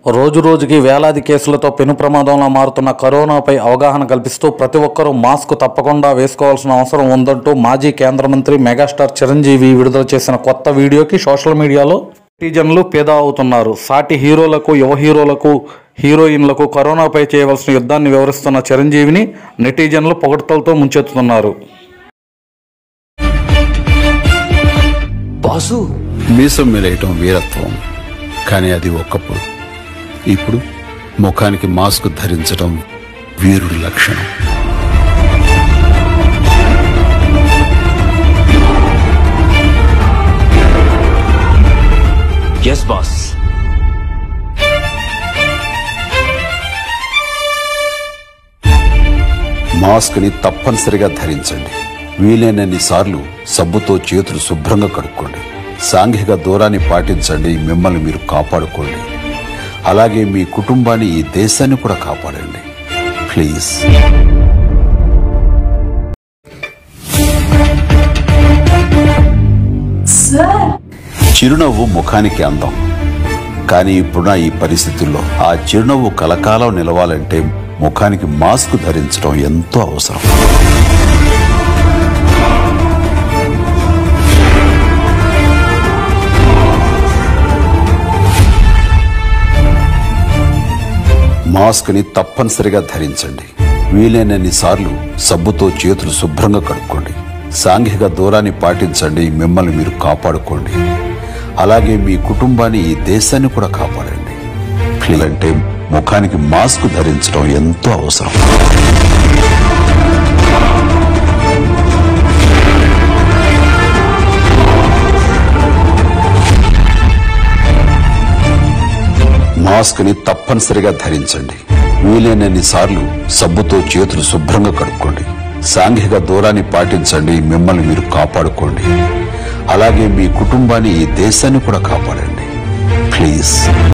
రోజు రోజుకి వేలాది కేసులతో పెను ప్రమాదంలో మారుతున్న కరోనాపై అవగాహన కల్పిస్తూ ప్రతి ఒక్కరూ మాస్క్ తప్పకుండా వేసుకోవాల్సిన అవసరం ఉందంటూ మాజీ కేంద్ర మంత్రి మెగాస్టార్ చిరంజీవి విడుదల చేసిన కొత్త వీడియోకి సోషల్ మీడియాలో నెటిజన్లు పేద అవుతున్నారు సాటి హీరోలకు యువ హీరోలకు హీరోయిన్లకు కరోనాపై చేయవలసిన యుద్ధాన్ని వివరిస్తున్న చిరంజీవిని నెటిజన్లు పొగడ్తలతో ముంచెత్తుతున్నారు బాసు మీసం మెలేయటం వీరత్వం కానీ అది ఒకప్పుడు ఇప్పుడు ముఖానికి మాస్క్ ధరించడం వీరుడి లక్షణం ఎస్ బాస్ మాస్క్ ని తప్పనిసరిగా ధరించండి వీలైనన్ని సార్లు సబ్బుతో చేతులు శుభ్రంగా కడుక్కోండి సాంఘిక దూరాన్ని పాటించండి మిమ్మల్ని మీరు కాపాడుకోండి అలాగే మీ కుటుంబాన్ని ఈ దేశాన్ని కూడా కాపాడండి ప్లీజ్ సార్ చిరునవ్వు ముఖానికి అందం కానీ ఇప్పుడున్న ఈ పరిస్థితుల్లో ఆ చిరునవ్వు కలకాలం నిలవాలంటే ముఖానికి మాస్క్ ధరించడం ఎంతో అవసరం మాస్క్ ని తప్పనిసరిగా ధరించండి వీలైనన్ని సార్లు సబ్బుతో చేతులు శుభ్రంగా కడుక్కోండి సాంఘిక దూరాన్ని పాటించండి మిమ్మల్ని మీరు కాపాడుకోండి అలాగే మీ కుటుంబాన్ని ఈ దేశాన్ని కూడా కాపాడండి ప్లీజ్ అంటే ముఖానికి మాస్క్ ధరించడం ఎంతో అవసరం మాస్క్ ని తప్పనిసరిగా ధరించండి వీలైనన్ని సార్లు సబ్బుతో చేతులు శుభ్రంగా కడుక్కోండి సాంఘిక దూరాన్ని పాటించండి మిమ్మల్ని మీరు కాపాడుకోండి అలాగే మీ కుటుంబాన్ని ఈ దేశాన్ని కూడా కాపాడండి ప్లీజ్